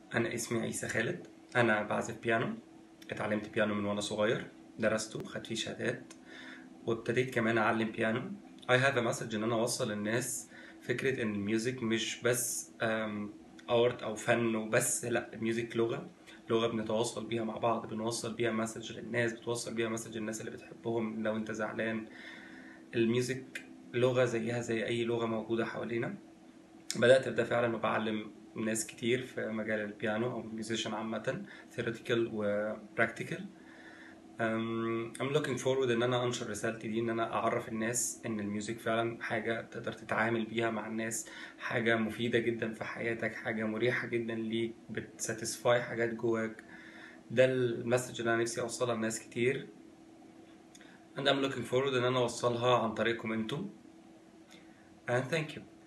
أنا اسمي عيسى خالد أنا بعزف بيانو اتعلمت بيانو من وأنا صغير درسته خدت فيه شهادات وابتديت كمان أعلم بيانو I have a message إن أنا أوصل للناس فكرة إن الميوزك مش بس ارت أو فن وبس لا الميوزك لغة لغة بنتواصل بيها مع بعض بنوصل بيها مسج للناس بتوصل بيها مسج للناس اللي بتحبهم لو أنت زعلان الميوزك لغة زيها زي أي لغة موجودة حوالينا بدأت بده فعلا وبعلم ناس كتير في مجال البيانو أو الميوزيشن عامة theoretical و practical أم، I'm looking forward إن أنا أنشر رسالتي دي إن أنا أعرف الناس إن الميوزك فعلا حاجة تقدر تتعامل بيها مع الناس حاجة مفيدة جدا في حياتك حاجة مريحة جدا ليك بتساتسفاي حاجات جواك ده المسج اللي أنا نفسي أوصلها لناس كتير and I'm looking forward إن أنا أوصلها عن طريقكم انتم and thank you